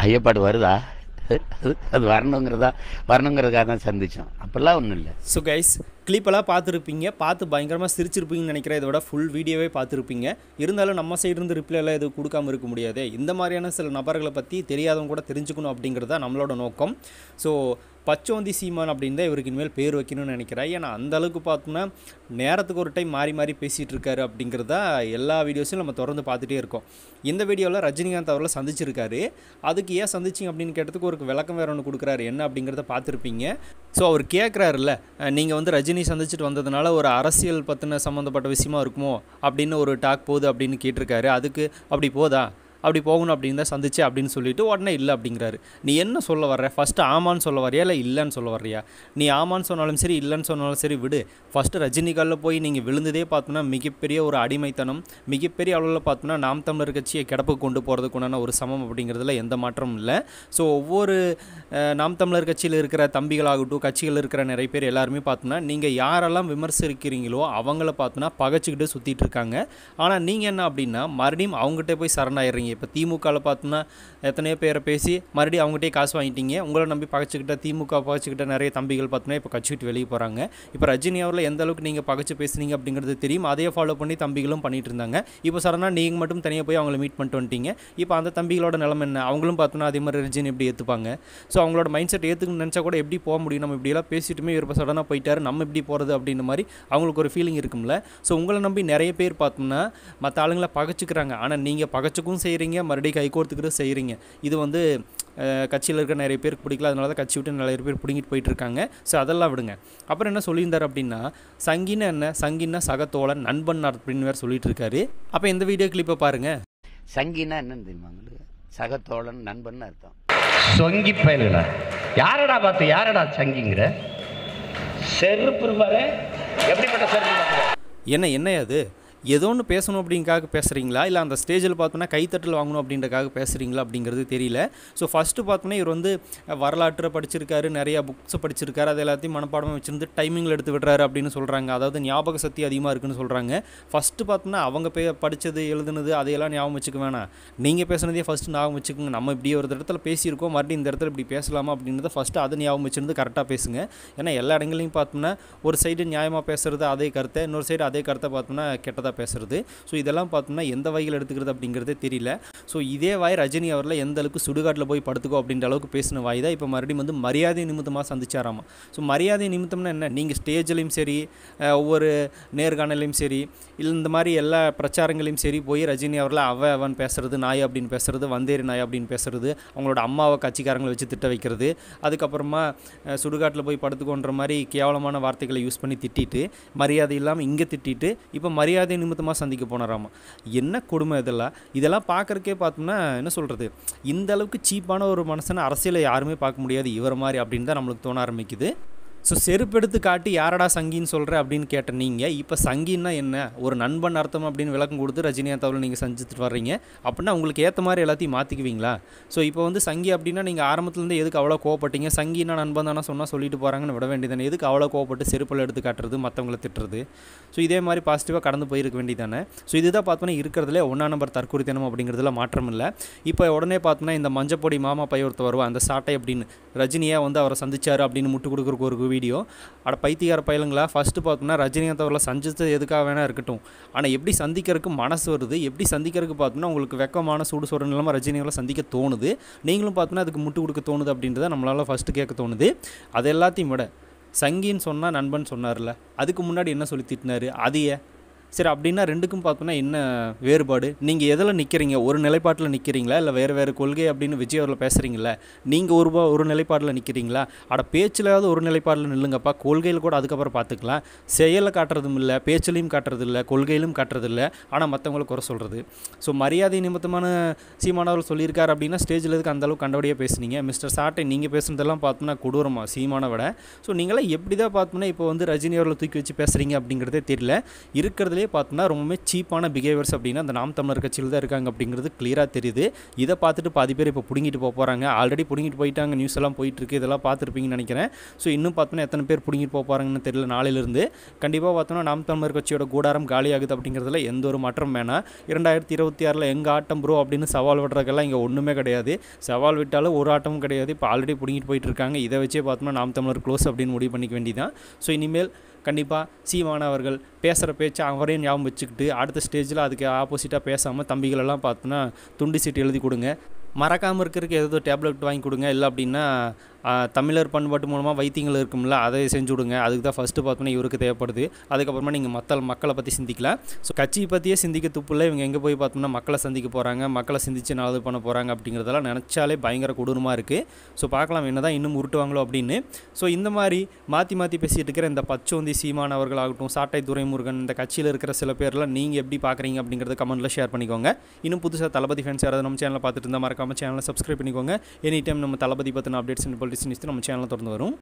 ஐயப்பாடு வருதா அது அது வரணுங்கிறதா வரணுங்கிறதுக்காக தான் சந்தித்தோம் அப்போல்லாம் ஒன்றும் இல்லை ஸோ கைஸ் கிளிப்பெல்லாம் பார்த்துருப்பீங்க பார்த்து பயங்கரமாக சிரிச்சிருப்பீங்கன்னு நினைக்கிறேன் இதோட ஃபுல் வீடியோவே பார்த்துருப்பீங்க இருந்தாலும் நம்ம சைடு இருந்து ரிப்ளை எல்லாம் எதுவும் கொடுக்காம இருக்க முடியாது இந்த மாதிரியான சில நபர்களை பற்றி தெரியாதவங்க கூட தெரிஞ்சுக்கணும் அப்படிங்கிறது தான் நம்மளோட நோக்கம் ஸோ பச்சோந்தி சீமான் அப்படின்னு தான் இவருக்கு இனிமேல் பேர் வைக்கணும்னு நினைக்கிறேன் ஏன்னா அந்த அளவுக்கு பார்த்தோம்னா நேரத்துக்கு ஒரு டைம் மாறி மாறி பேசிகிட்டு இருக்காரு அப்படிங்கிறதா எல்லா வீடியோஸையும் நம்ம தொடர்ந்து பார்த்துட்டே இருக்கோம் இந்த வீடியோவில் ரஜினிகாந்த் அவர்களை சந்திச்சிருக்காரு அதுக்கு ஏன் சந்திச்சிங்க அப்படின்னு கேட்டதுக்கு ஒரு விளக்கம் வேற ஒன்று கொடுக்குறாரு என்ன அப்படிங்கிறத பார்த்துருப்பீங்க ஸோ அவர் கேட்குறாருல்ல நீங்கள் வந்து ரஜினி சந்திச்சுட்டு வந்ததுனால ஒரு அரசியல் பற்றின சம்மந்தப்பட்ட விஷயமா இருக்குமோ அப்படின்னு ஒரு டாக் போகுது அப்படின்னு கேட்டிருக்காரு அதுக்கு அப்படி போதா அப்படி போகணும் அப்படின்னு தான் சந்திச்சு அப்படின்னு சொல்லிட்டு உடனே இல்லை அப்படிங்கிறாரு நீ என்ன சொல்ல வர்ற ஃபஸ்ட்டு ஆமான்னு சொல்ல வர்றியா இல்லை இல்லைன்னு சொல்ல வர்றியா நீ ஆமான்னு சொன்னாலும் சரி இல்லைன்னு சொன்னாலும் சரி விடு ஃபஸ்ட்டு ரஜினிகாலில் போய் நீங்கள் விழுந்ததே பார்த்தோன்னா மிகப்பெரிய ஒரு அடிமைத்தனம் மிகப்பெரிய அளவில் பார்த்தோன்னா நாம் தமிழர் கட்சியை கிடப்புக்கு கொண்டு போகிறதுக்குண்டான ஒரு சமம் அப்படிங்கிறதுல எந்த மாற்றமும் இல்லை ஸோ ஒவ்வொரு அஹ், நாம் தமிழர் கட்சியில் இருக்கிற தம்பிகளாகட்டும் கட்சிகள் இருக்கிற நிறைய பேர் எல்லாருமே பார்த்தோன்னா நீங்கள் யாரெல்லாம் விமர்சிக்கிறீங்களோ அவங்கள பார்த்தோன்னா பகைச்சிக்கிட்டு சுற்றிட்டு இருக்காங்க ஆனால் நீங்கள் என்ன அப்படின்னா மறுபடியும் அவங்ககிட்ட போய் சரணாயிடுறீங்க இப்போ திமுகவில் பார்த்தோன்னா எத்தனையோ பேரை பேசி மறுபடியும் அவங்ககிட்டயே காசு வாங்கிட்டீங்க உங்களை நம்பி பகைச்சிக்கிட்ட திமுக பகைச்சிக்கிட்ட நிறைய தம்பிகள் பார்த்தோன்னா இப்போ கட்சி விட்டு வெளியே போகிறாங்க இப்போ ரஜினி அவரில் எந்த அளவுக்கு நீங்கள் பகைச்சு பேசுனீங்க அப்படிங்கிறது தெரியும் அதையே ஃபாலோ பண்ணி தம்பிகளும் பண்ணிட்டு இருந்தாங்க இப்போ சடனாக நீங்கள் மட்டும் தனியாக போய் அவங்கள மீட் பண்ணிட்டு வந்துட்டீங்க இப்போ அந்த தம்பிகளோட நிலைமை என்ன அவங்களும் பார்த்தோன்னா அதே மாதிரி ரஜினி எப்படி ஏற்றுப்பாங்க ஸோ அவங்களோட மைண்ட் செட் ஏற்றுக்குன்னு நினச்சா கூட எப்படி போக முடியும் நம்ம இப்படியெல்லாம் பேசிட்டுமே இவர் இப்போ சடனாக போயிட்டாரு நம்ம எப்படி போகிறது அப்படின்ற மாதிரி அவங்களுக்கு ஒரு ஃபீலிங் இருக்கும்ல ஸோ உங்களை நம்பி நிறைய பேர் பார்த்தோம்னா மற்ற ஆளுங்களை பகைச்சிக்கிறாங்க ஆனால் நீங்கள் பகைச்சிக்கும் செய்கிறீங்க மறுபடியும் கை கோர்த்துக்கிட்டு செய்கிறீங்க இது வந்து கட்சியில் இருக்க நிறைய பேருக்கு பிடிக்கல அதனால தான் கட்சி விட்டு நிறைய பேர் பிடிங்கிட்டு போயிட்டு இருக்காங்க ஸோ அதெல்லாம் விடுங்க அப்புறம் என்ன சொல்லியிருந்தார் அப்படின்னா சங்கின்னா என்ன சங்கின்னா சகத்தோழன் நண்பன் அப்படின்னு வேறு சொல்லிட்டு இருக்காரு அப்போ இந்த வீடியோ கிளிப்பை பாருங்கள் சங்கின்னா என்னன்னு தெரியுமா உங்களுக்கு சகத்தோழன் நண்பன் அர்த்தம் சொங்கி பயலுடா யாரடா பார்த்து யாரடா சங்கிங்கிற செருப்பு பாரு எப்படிப்பட்ட செருப்பு பாக்குற? என்ன என்ன அது ஏதோ ஒன்று பேசணும் அப்படிங்காக பேசுகிறீங்களா இல்லை அந்த ஸ்டேஜில் பார்த்தோன்னா கைத்தட்டல் வாங்கணும் அப்படின்றக்காக பேசுகிறீங்களா அப்படிங்கிறது தெரியல ஸோ ஃபஸ்ட்டு பார்த்தோன்னா இவர் வந்து வரலாற்றை படிச்சிருக்காரு நிறையா புக்ஸ் படிச்சிருக்காரு அது எல்லாத்தையும் மனப்பாடமாக வச்சிருந்து டைமிங்கில் எடுத்து விடுறாரு அப்படின்னு சொல்கிறாங்க அதாவது ஞாபக சக்தி அதிகமாக இருக்குன்னு சொல்கிறாங்க ஃபஸ்ட்டு பார்த்தோன்னா அவங்க பே படித்தது எழுதுனது அதையெல்லாம் ஞாபகம் வச்சுக்க வேணாம் நீங்கள் பேசுனதே ஃபஸ்ட்டு ஞாபகம் வச்சுக்கோங்க நம்ம இப்படி ஒரு இடத்துல பேசியிருக்கோம் மறுபடியும் இந்த இடத்துல இப்படி பேசலாமா அப்படின்றத ஃபஸ்ட்டு அதை ஞாபகம் வச்சிருந்து கரெக்டாக பேசுங்க ஏன்னா எல்லா இடங்களையும் பார்த்தோம்னா ஒரு சைடு நியாயமாக பேசுகிறது அதே கருத்தை இன்னொரு சைடு அதே கருத்தை பார்த்தோம்னா கெட்டதாக பேசுறது ஸோ இதெல்லாம் பார்த்தோம்னா எந்த வகையில் எடுத்துக்கிறது அப்படிங்கிறதே தெரியல ஸோ இதே வாய் ரஜினி அவரில் எந்த அளவுக்கு சுடுகாட்டில் போய் படுத்துக்கோ அப்படின்ற அளவுக்கு பேசின வாய் தான் இப்போ மறுபடியும் வந்து மரியாதை நிமித்தமாக சந்திச்சாராமா ஸோ மரியாதை நிமித்தம்னா என்ன நீங்கள் ஸ்டேஜ்லேயும் சரி அஹ், ஒவ்வொரு நேர்காணலையும் சரி இல்லை இந்த மாதிரி எல்லா பிரச்சாரங்களையும் சரி போய் ரஜினி அவரில் அவ அவன் பேசுறது நாய் அப்படின்னு பேசுறது வந்தேரி நாய் அப்படின்னு பேசுறது அவங்களோட அம்மாவை கட்சிக்காரங்களை வச்சு திட்ட வைக்கிறது அதுக்கப்புறமா அஹ், சுடுகாட்டில் போய் படுத்துக்கோன்ற மாதிரி கேவலமான வார்த்தைகளை யூஸ் பண்ணி திட்டிட்டு மரியாதை இல்லாமல் இங்கே திட்டிட்டு இப்போ மரியாதை நிமித்தமாக சந்திக்க போனாராமா என்ன கொடுமை இதெல்லாம் இதெல்லாம் பார்க்குறக்கே பார்த்தோம்னா என்ன சொல்கிறது இந்த அளவுக்கு சீப்பான ஒரு மனுஷனை அரசியலை யாருமே பார்க்க முடியாது இவர் மாதிரி அப்படின்னு தான் நம்மளுக்கு தோண ஆரம்பிக்குது ஸோ செருப்பெடுத்து காட்டி யாரடா சங்கின்னு சொல்கிற அப்படின்னு கேட்ட நீங்கள் இப்போ சங்கின்னா என்ன ஒரு நண்பன் அர்த்தம் அப்படின்னு விளக்கம் கொடுத்து ரஜினிகாந்த் அவர்கள் நீங்கள் செஞ்சுட்டு வர்றீங்க அப்படின்னா உங்களுக்கு ஏற்ற மாதிரி எல்லாத்தையும் மாற்றிக்குவீங்களா ஸோ இப்போ வந்து சங்கி அப்படின்னா நீங்கள் ஆரம்பத்துலேருந்து எதுக்கு அவ்வளோ கோவப்பட்டீங்க சங்கின்னா நண்பன் தானே சொன்னால் சொல்லிட்டு போகிறாங்கன்னு விட வேண்டியதானே எதுக்கு அவ்வளோ கோவப்பட்டு செருப்பில் எடுத்து காட்டுறது மற்றவங்களை திட்டுறது ஸோ இதே மாதிரி பாசிட்டிவாக கடந்து போயிருக்க வேண்டியதானே ஸோ இதுதான் பார்த்தோன்னா இருக்கிறதுலே ஒன்றா நம்பர் தற்கொலைத்தனம் அப்படிங்கிறதுல மாற்றம் இல்லை இப்போ உடனே பார்த்தோன்னா இந்த மஞ்சப்பொடி மாமா பைய ஒருத்தர் வருவா அந்த சாட்டை அப்படின்னு ரஜினியாக வந்து அவரை சந்திச்சாரு அப்படின்னு முட்டு கொடுக்குறக்கு ஒரு வீடியோ அட பைத்தியார பயலுங்களா ஃபஸ்ட்டு பார்த்தோம்னா ரஜினிகாந்த் அவரில் சந்திச்சது எதுக்காக வேணா இருக்கட்டும் ஆனால் எப்படி சந்திக்கிறதுக்கு மனசு வருது எப்படி சந்திக்கிறதுக்கு பார்த்தோம்னா உங்களுக்கு வெக்கமான சூடு சொர நிலமாக ரஜினி அவர்களை சந்திக்க தோணுது நீங்களும் பார்த்தோன்னா அதுக்கு முட்டு கொடுக்க தோணுது அப்படின்றத நம்மளால் ஃபஸ்ட்டு கேட்க தோணுது அது எல்லாத்தையும் விட சங்கின்னு சொன்னால் நண்பன் சொன்னார்ல அதுக்கு முன்னாடி என்ன சொல்லி திட்டினாரு அதையே சரி அப்படின்னா ரெண்டுக்கும் பார்த்தோன்னா என்ன வேறுபாடு நீங்கள் எதில் நிற்கிறீங்க ஒரு நிலைப்பாட்டில் நிற்கிறீங்களா இல்லை வேறு வேறு கொள்கை அப்படின்னு விஜய் அவரில் பேசுகிறீங்களா நீங்கள் ஒரு பா- ஒரு நிலைப்பாட்டில் நிற்கிறீங்களா அட பேச்சிலாவது ஒரு நிலைப்பாட்டில் நில்லுங்கப்பா கொள்கையில் கூட அதுக்கப்புறம் பார்த்துக்கலாம் செயலில் காட்டுறதும் இல்லை பேச்சிலையும் காட்டுறது இல்லை கொள்கையிலும் காட்டுறது இல்லை ஆனால் மற்றவங்களை குறை சொல்கிறது ஸோ மரியாதை நிமித்தமான சீமானவர் சொல்லியிருக்காரு அப்படின்னா ஸ்டேஜில் இதுக்கு அந்தளவுக்கு கண்டபடியாக பேசுனீங்க மிஸ்டர் சாட்டை நீங்கள் பேசுனதெல்லாம் பார்த்தோன்னா கொடூரமா சீமான விட ஸோ நீங்களாம் எப்படி தான் பார்த்தோம்னா இப்போ வந்து ரஜினி அவர்களை தூக்கி வச்சு பேசுகிறீங்க அப்படிங்கிறதே தெரியல இருக்கிறதுலே இருக்கிறதுலே பார்த்தோன்னா ரொம்பவே சீப்பான பிஹேவியர்ஸ் அப்படின்னா அந்த நாம் தமிழர் கட்சியில் தான் இருக்காங்க அப்படிங்கிறது கிளியராக தெரியுது இதை பார்த்துட்டு பாதி பேர் இப்போ பிடுங்கிட்டு போக போகிறாங்க ஆல்ரெடி பிடுங்கிட்டு போயிட்டாங்க நியூஸ் எல்லாம் போயிட்டு இருக்கு இதெல்லாம் பார்த்துருப்பீங்கன்னு நினைக்கிறேன் ஸோ இன்னும் பார்த்தோன்னா எத்தனை பேர் பிடுங்கிட்டு போக போகிறாங்கன்னு தெரியல நாளையிலிருந்து கண்டிப்பாக பார்த்தோன்னா நாம் தமிழர் கட்சியோட கூடாரம் காலியாகுது அப்படிங்கிறதுல எந்த ஒரு மாற்றம் வேணாம் இரண்டாயிரத்தி இருபத்தி ஆறில் எங்கள் ஆட்டம் ப்ரோ அப்படின்னு சவால் விடுறதுக்கெல்லாம் இங்கே ஒன்றுமே கிடையாது சவால் விட்டாலும் ஒரு ஆட்டமும் கிடையாது இப்போ ஆல்ரெடி பிடிங்கிட்டு போயிட்டு இருக்காங்க இதை வச்சே பார்த்தோம்னா நாம் தமிழர் க்ளோஸ் அப்படின்னு முடிவு பண்ணிக்க வேண்டியதான் ஸோ இனிமேல் கண்டிப்பாக சீமான் அவர்கள் பேசுகிற பேச்சு அவரையும் ஞாபகம் வச்சுக்கிட்டு அடுத்த ஸ்டேஜில் அதுக்கு ஆப்போசிட்டாக பேசாமல் தம்பிகளெல்லாம் பார்த்தோன்னா துண்டு சீட்டு எழுதி கொடுங்க மறக்காமல் இருக்கிறதுக்கு ஏதோ டேப்லெட் வாங்கி கொடுங்க இல்லை அப்படின்னா ஆ, தமிழர் பண்பாட்டு மூலமாக வைத்தியங்கள் இருக்கும்ல அதை செஞ்சு விடுங்க அதுக்கு தான் ஃபஸ்ட்டு பார்த்தோன்னா இவருக்கு தேவைப்படுது அதுக்கப்புறமா நீங்கள் மற்ற மக்களை பற்றி சிந்திக்கலாம் ஸோ கட்சியை பற்றியே சிந்திக்க துப்புல இவங்க எங்கே போய் பார்த்தோம்னா மக்களை சந்திக்க போகிறாங்க மக்களை சிந்திச்சு நல்லது பண்ண போகிறாங்க அப்படிங்கிறதெல்லாம் நினச்சாலே பயங்கர கொடூரமாக இருக்குது ஸோ பார்க்கலாம் என்ன தான் இன்னும் உருட்டுவாங்களோ அப்படின்னு ஸோ இந்த மாதிரி மாற்றி மாற்றி பேசிகிட்டு இருக்கிற இந்த பச்சோந்தி சீமான் அவர்களாகட்டும் சாட்டை துரைமுருகன் இந்த கட்சியில் இருக்கிற சில பேர்லாம் நீங்கள் எப்படி பார்க்குறீங்க அப்படிங்கிறத கமெண்ட்டில் ஷேர் பண்ணிக்கோங்க இன்னும் புதுசாக தளபதி ஃபேன்ஸ் யாராவது நம்ம சேனலை பார்த்துட்டு இருந்தால் மறக்காமல் சேனலை சப்ஸ்கிரைப் பண்ணிக்கோங்க எனி டைம் நம்ம தளபதி பற்றின அப்டேட்ஸ் அண்ட் பொலிட்டிக்ஸ் நம்ம சேனலில் தொடர்ந்து வரும்